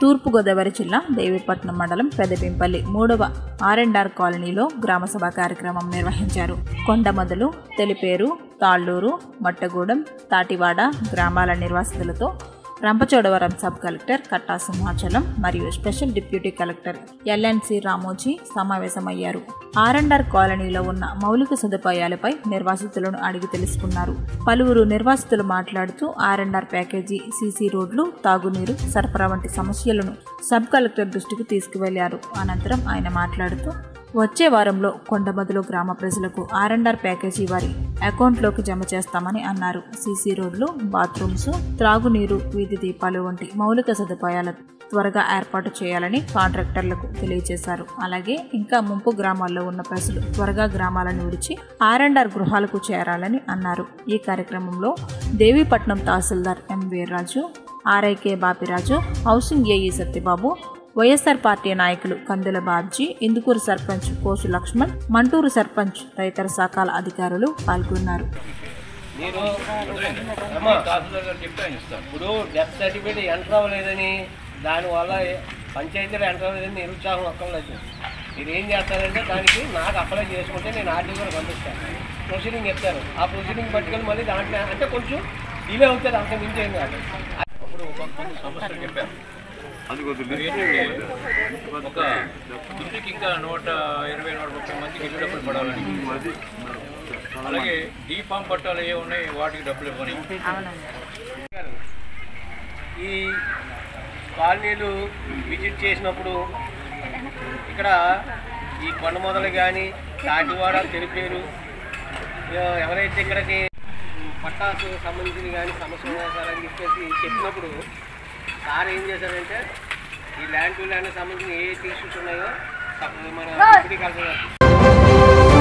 తూర్పుగోదావరి జిల్లా దేవీపట్నం మండలం పెదపింపల్లి మూడవ ఆర్ఎండ్ఆర్ కాలనీలో గ్రామసభ కార్యక్రమం నిర్వహించారు కొండమొదలు తెలిపేరు తాళ్ళూరు మట్టగూడెం తాటివాడ గ్రామాల నిర్వాసితులతో రంపచోడవరం సబ్ కలెక్టర్ కట్టా సింహాచలం మరియు special deputy collector LNC Ramoji సమావేశమయ్యారు ఆర్ఎండ్ఆర్ కాలనీలో ఉన్న మౌలిక సదుపాయాలపై నిర్వాసితులను అడిగి తెలుసుకున్నారు పలువురు నిర్వాసితులు మాట్లాడుతూ ఆర్ఎండ్ఆర్ ప్యాకేజీ సీసీ రోడ్లు తాగునీరు సరఫరా వంటి సమస్యలను సబ్ కలెక్టర్ దృష్టికి తీసుకువెళ్లారు అనంతరం ఆయన మాట్లాడుతూ వచ్చే వారంలో కొండమదులు గ్రామ ప్రజలకు ఆర్ఎండ్ఆర్ ప్యాకేజీ వారి అకౌంట్లోకి జమ చేస్తామని అన్నారు సీసీ రోడ్లు బాత్రూమ్స్ త్రాగునీరు వీధి దీపాలు వంటి మౌలిక సదుపాయాల త్వరగా ఏర్పాటు చేయాలని కాంట్రాక్టర్లకు తెలియజేశారు అలాగే ఇంకా ముంపు గ్రామాల్లో ఉన్న ప్రజలు త్వరగా గ్రామాలను విడిచి ఆర్ఎండ్ఆర్ గృహాలకు చేరాలని అన్నారు ఈ కార్యక్రమంలో దేవీపట్నం తహసీల్దార్ M Veerraju R I K Bapiraju housing AE Satyababu YSR party నాయకులు కందుల బాబ్జీ ఇందుకూరు సర్పంచ్ కోసు లక్ష్మణ్ మంటూరు సర్పంచ్ తదితర శాఖల అధికారులు పాల్గొన్నారు మీరు అమ్మా, ఇప్పుడు డెత్ సర్టిఫికేట్ ఎంటర్ అవ్వలేదని దానివల్ల పంచాయతీలో ఎంటర్ అవ్వలేదని నిరుత్సాహం అక్కర్లేదు మీరు ఏం చేస్తారంటే దానికి నాకు అప్లై చేసుకుంటే నేను ఆర్టీ కూడా పంపిస్తాను ప్రొసీడింగ్ చెప్తాను ఆ ప్రొసీడింగ్ పట్టుకొని మళ్ళీ దాంట్లో అంటే కొంచెం డిలే అవుతుంది అంత మించి ఏం కాదు అప్పుడు కొంతమంది సమస్యలు చెప్పారు మీరు ఏంటంటే ఒక ఇంటికి ఇంకా నూట ఇరవై నూట ముప్పై మందికి ఇల్లు డబ్బులు పడాలని అలాగే డీ ఫామ్ పట్టాలు ఏ ఉన్నాయి వాటికి డబ్బులు ఇవ్వని ఈ కాలనీలు విజిట్ చేసినప్పుడు ఇక్కడ ఈ కొండ మొదలు కానీ తాటివాడ తెలిపేరు ఎ- ఎవరైతే ఇక్కడికి పట్టాసు సంబంధించిన కానీ సమస్య ఉన్నా సార్ అని చెప్పేసి చెప్పినప్పుడు సార్ ఏం చేశారంటే ఈ ల్యాండ్ టు ల్యాండ్ సంబంధించిన ఏ ఇష్యూస్ ఉన్నాయో మన డిప్యూటీ కలెక్టర్ గారు